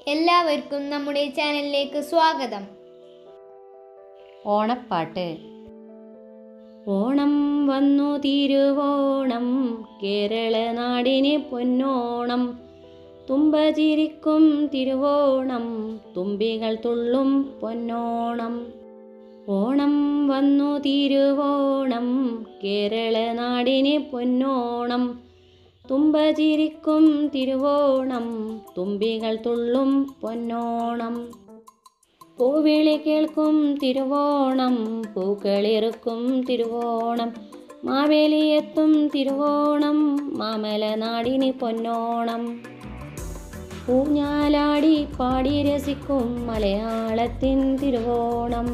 എല്ലാവർക്കും നമ്മുടെ ചാനലിലേക്ക് സ്വാഗതം ഓണപ്പാട്ട് ഓണം വന്നു തിരുവോണം കേരള നാടിന് പൊന്നോണം തുമ്പ ചിരിക്കും തിരുവോണം തുമ്പികൾ തുള്ളും പൊന്നോണം ഓണം വന്നു തിരുവോണം കേരള നാടിന് പൊന്നോണം തുമ്പ ചിരിക്കും തിരുവോണം തുമ്പികൾ തുള്ളും പൊന്നോണം പൂവിളി കേൾക്കും തിരുവോണം പൂക്കളിറുക്കും തിരുവോണം മാവേലിയെത്തും തിരുവോണം മാമല നാടിന് പൊന്നോണം ഊഞ്ഞാലാടി പാടി രസിക്കും മലയാളത്തിൻ തിരുവോണം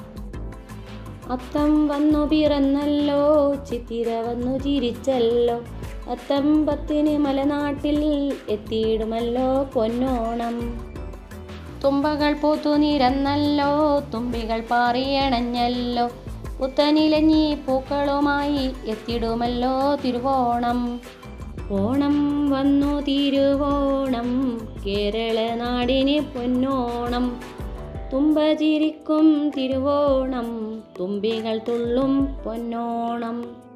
അത്തം വന്നു പിറന്നല്ലോ ചിത്തിര വന്നു ചിരിച്ചല്ലോ അത്തം പത്തിന് മലനാട്ടിൽ എത്തിയിടുമല്ലോ പൊന്നോണം തുമ്പകൾ പൂത്തു നിരന്നല്ലോ തുമ്പികൾ പാറിയണഞ്ഞല്ലോ പുത്തനിലഞ്ഞി പൂക്കളുമായി എത്തിടുമല്ലോ തിരുവോണം ഓണം വന്നു തിരുവോണം കേരള നാടിന് പൊന്നോണം തുമ്പ ചിരിക്കും തിരുവോണം തുമ്പികൾ തുള്ളും പൊന്നോണം